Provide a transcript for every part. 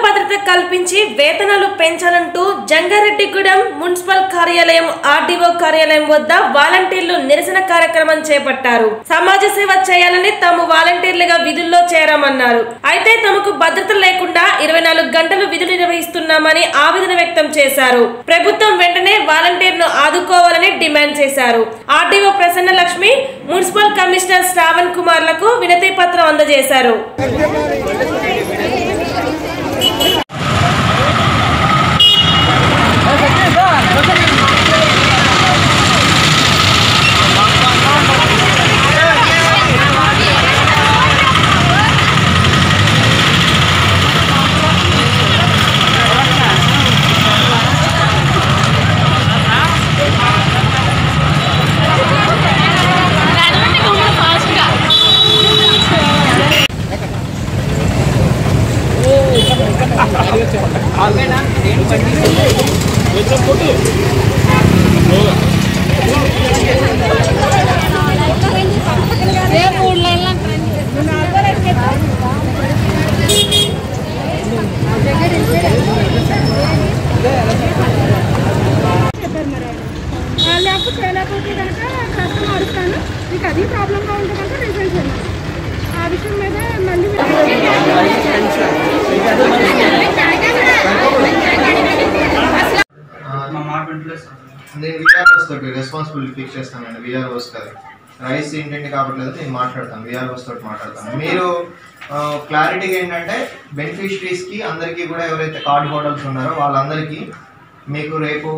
భద్రత కల్పించి వేతనాలు పెంచాలంటూ జంగారెడ్డిగూడెం మున్సిపల్ కార్యాలయం ఆర్డీఓ కార్యాలయం వద్ద వాలంటీర్లు నిరసన కార్యక్రమం చేపట్టారు సమాజ సేవ చేయాలని తాము వాలంటీర్లుగా విధుల్లో చేరామన్నారు అయితే తమకు భద్రత లేకుండా ఇరవై నాలుగు గంటలు విధులు నిర్వహిస్తున్నామని ఆవేదన వ్యక్తం చేశారు ప్రభుత్వం వెంటనే వాలంటీర్ను ఆదుకోవాలని డిమాండ్ చేశారు RDO Prasanna Lakshmi municipal commissioner Shravan కుమార్లకు వినతి పత్రం అందజేశారు చెప్పారు మరి ఆయన. ఆ, లేకపోతే చేయలేకపోతే కనుక కష్టం అడుగుతాను మీకు అది ప్రాబ్లంగా ఉంటే కనుక రిజైన్ చేయండి ఆ విషయం మీద మళ్ళీ మా మాట వింటలేదు సార్ నేను విఆర్ఓస్ తోటి రెస్పాన్సిబిలిటీ ఫిక్స్ చేస్తానండి విఆర్ఓస్ కదా రైస్ ఏంటంటే కాబట్టి నేను మాట్లాడతాను విఆర్ఓస్ తోటి మాట్లాడతాను మీరు క్లారిటీగా ఏంటంటే బెనిఫిషరీస్ కి అందరికీ కూడా ఎవరైతే కార్డ్ హోల్డర్స్ ఉన్నారో వాళ్ళందరికీ మీకు రేపు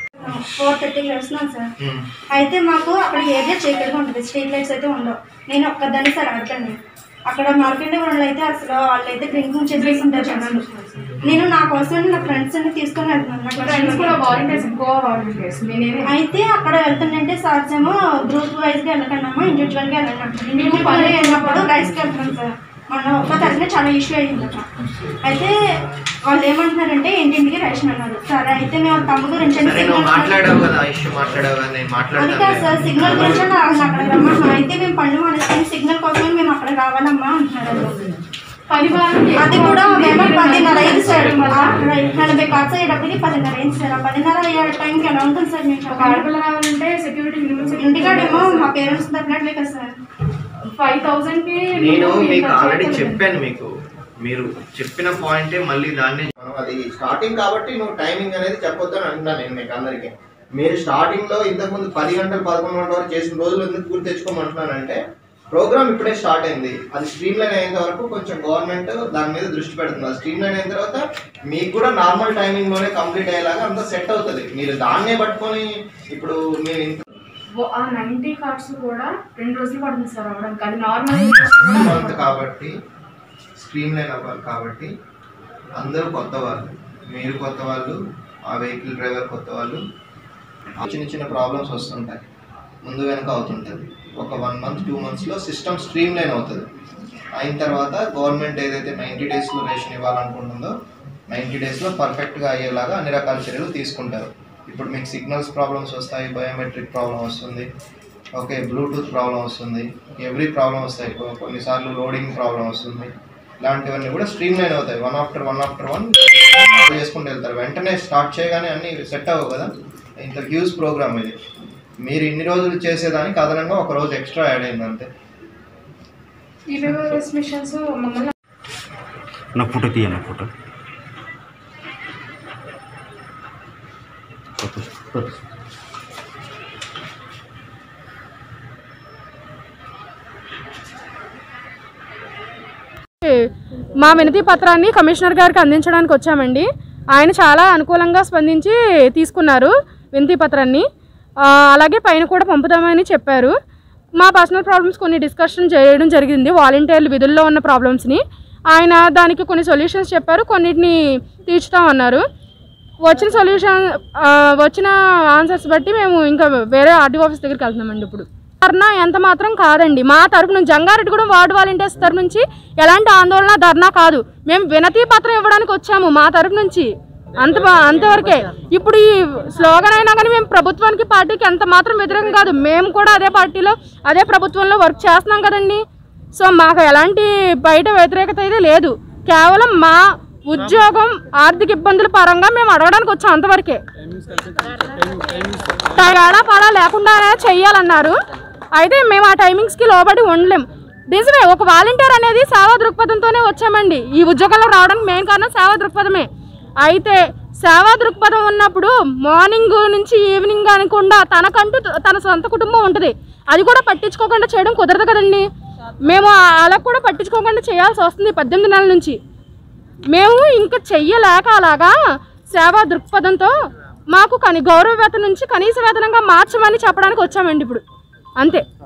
ఫోర్ థర్టీకి వస్తున్నాను సార్ ఉమ్, అయితే మాకు అక్కడ ఏరియా చీకటిగా ఉంటుంది స్ట్రీట్ లైట్స్ అయితే ఉండవు నేను ఒక్కదాన్ని సార్ అడగండి అక్కడ మార్కెట్ వాళ్ళు అయితే అసలు వాళ్ళు అయితే డ్రింకింగ్ చేసేసి ఉంటారు జనాలు నేను నా కోసం నా ఫ్రెండ్స్ అన్ని తీసుకొని వెళ్తున్నాను నాకు ఫ్రెండ్స్ కూడా వాలంటీర్స్ గోవా వాలంటీర్స్ నేనేమి అయితే అక్కడ వెళ్తుందంటే సార్స్ ఏమో గ్రూప్ వైజ్ గా వెళ్ళకండి అమ్మా ఇండివిజువల్ గా వెళ్ళండి అంటారు ఇండివిజువల్ పని వెళ్ళినప్పుడు రైస్కి వెళ్తాం సార్ మొన్న ఒక్క తరగతి చాలా ఇష్యూ అయ్యింది అక్కడ అయితే వాళ్ళు ఏమంటున్నారంటే ఇంటింటికి రేషన్ అన్నారు సరే అయితే మేము తమ్ముడు గురించి అంటే సరే నువ్వు signal- మాట్లాడావు కదా ఇష్యూ మాట్లాడావు కదా నేను అది కాదు మాట్లాడతాను సార్ సిగ్నల్ గురించి నాకు అక్కడ రమ్మన్నా అయితే మేము పండు మనసుకొని సిగ్నల్ కోసమే మేము అక్కడ రావాలమ్మా అంటున్నారు వాళ్ళు. పది వారానికి అది కూడా మేము పదిన్నర అయింది సార్ ఆ, రైట్. నలభై కార్డ్స్ అయ్యేటప్పటికి పదిన్నర అయింది సార్ ఆ పదిన్నర అయ్యే టైంకి ఎలా ఉంటుంది సార్ మేము ఒక చెప్పండి ఆడపిల్ల రావాలంటే సెక్యూరిటీ మినిమం ఇంటికాడేమో మా పేరెంట్స్ తప్పినట్లే కదా సార్ ఫైవ్ థౌసండ్ కి నేను minimum మీకు ఖర్చు ఆల్రెడీ అవుతుంది. చెప్పాను మీకు మీరు చెప్పిన పాయింటే మళ్ళీ దాన్ని అది స్టార్టింగ్ కాబట్టి నువ్వు టైమింగ్ అనేది చెప్పొద్దని అంటున్నాను నేను మీకు అందరికీ మీరు స్టార్టింగ్ లో ఇంతకుముందు పది గంటలు పదకొండు గంటల వరకు చేసిన రోజులు ఎందుకు గుర్తు తెచ్చుకోమంటున్నానంటే ప్రోగ్రామ్ ఇప్పుడే స్టార్ట్ అయింది అది స్ట్రీమ్ లైన్ అయిన వరకు కొంచెం గవర్నమెంట్ దాని మీద దృష్టి పెడుతుంది అది స్ట్రీమ్ లైన్ అయిన తర్వాత మీకు కూడా నార్మల్ టైమింగ్ లోనే కంప్లీట్ అయ్యేలాగా అంతా సెట్ అవుతుంది మీరు దాన్నే పట్టుకొని ఇప్పుడు మీరు ఇంత ఓ- ఆ నైన్టీ కార్డ్స్ కూడా రెండు రోజులు పడుతుంది సార్ అవడానికి అది నార్మల్ మంత్ కాబట్టి స్ట్రీమ్ లైన్ అవ్వాలి కాబట్టి అందరూ కొత్త వాళ్ళు మీరు కొత్త వాళ్ళు ఆ వెహికల్ డ్రైవర్ కొత్త వాళ్ళు ఆ చిన్న చిన్న ప్రాబ్లమ్స్ వస్తుంటాయి ముందు వెనక అవుతుంటుంది ఒక వన్ మంత్ టూ మంత్స్లో సిస్టమ్ స్ట్రీమ్ లైన్ అవుతుంది అయిన తర్వాత గవర్నమెంట్ ఏదైతే నైంటీ డేస్లో రేషన్ ఇవ్వాలనుకుంటుందో నైంటీ డేస్లో పర్ఫెక్ట్గా అయ్యేలాగా అన్ని రకాల చర్యలు తీసుకుంటారు ఇప్పుడు మీకు సిగ్నల్స్ ప్రాబ్లమ్స్ వస్తాయి బయోమెట్రిక్ ప్రాబ్లం వస్తుంది ఓకే బ్లూటూత్ ప్రాబ్లం వస్తుంది ఎవ్రీ ప్రాబ్లం వస్తాయి కొ- కొన్నిసార్లు లోడింగ్ ప్రాబ్లం వస్తుంది ఇలాంటివన్నీ కూడా స్ట్రీమ్ లైన్ అవుతాయి one after one after one చేసుకుంటూ వెళ్తారు వెంటనే స్టార్ట్ చేయగానే అన్ని సెట్ అవ్వవు కదా ఇంత హ్యూజ్ ప్రోగ్రామ్ ఇది మీరు ఇన్ని రోజులు చేసేదానికి అదనంగా ఒక రోజు ఎక్స్ట్రా యాడ్ అయింది అంతే ఈ మిషన్స్ మమ్మల్ని నా ఫోటో తీయ నా ఫోటో ఫోటో ఫోటో మా వినతి పత్రాన్ని కమిషనర్ గారికి అందించడానికి వచ్చామండి ఆయన చాలా అనుకూలంగా స్పందించి తీసుకున్నారు వినతి పత్రాన్ని ఆ, అలాగే పైన కూడా పంపుదామని చెప్పారు మా పర్సనల్ ప్రాబ్లమ్స్ కొన్ని డిస్కషన్ చేయడం జరిగింది వాలంటీర్లు విధుల్లో ఉన్న ప్రాబ్లమ్స్ని ఆయన దానికి కొన్ని సొల్యూషన్స్ చెప్పారు కొన్నిటిని తీర్చుతామన్నారు వచ్చిన సొల్యూషన్ ఆ, వచ్చిన ఆన్సర్స్ బట్టి మేము ఇంకా వేరే ఆర్డీ ఆఫీస్ దగ్గరికి వెళ్తున్నామండి ఇప్పుడు ధర్నా ఎంత మాత్రం కాదండి మా తరపు నుంచి జంగారెడ్డిగూడెం వార్డు వాలంటీర్స్ తరపు నుంచి ఎలాంటి ఆందోళన ధర్నా కాదు మేము వినతి పత్రం ఇవ్వడానికి వచ్చాము మా తరపు నుంచి అంత బా- అంతవరకే ఇప్పుడు ఈ స్లోగన్ అయినా కానీ మేము ప్రభుత్వానికి పార్టీకి ఎంత మాత్రం వ్యతిరేకం కాదు మేము కూడా అదే పార్టీలో అదే ప్రభుత్వంలో వర్క్ చేస్తున్నాం కదండి సో మాకు ఎలాంటి బయట వ్యతిరేకత అయితే లేదు కేవలం మా ఉద్యోగం ఆర్థిక ఇబ్బందుల పరంగా మేము అడగడానికి వచ్చాం అంతవరకే తగాడా పడా లేకుండానే చెయ్యాలన్నారు అయితే మేము ఆ టైమింగ్స్కి లోబడి ఉండలేం నిజమే ఒక వాలంటీర్ అనేది సేవా దృక్పథంతోనే వచ్చామండి ఈ ఉద్యోగంలో రావడానికి మెయిన్ కారణం సేవా దృక్పథమే అయితే సేవా దృక్పథం ఉన్నప్పుడు మార్నింగ్ నుంచి ఈవినింగ్ అనకుండా తనకంటూ తన సొంత కుటుంబం ఉంటుంది అది కూడా పట్టించుకోకుండా చేయడం కుదరదు కదండి మేము అలా కూడా పట్టించుకోకుండా చేయాల్సి వస్తుంది పద్దెనిమిది నెలల నుంచి మేము ఇంకా చెయ్యలేక అలాగా సేవా దృక్పథంతో మాకు కని గౌరవ వేతనం నుంచి కనీస వేతనంగా మార్చమని చెప్పడానికి వచ్చామండి ఇప్పుడు అంతే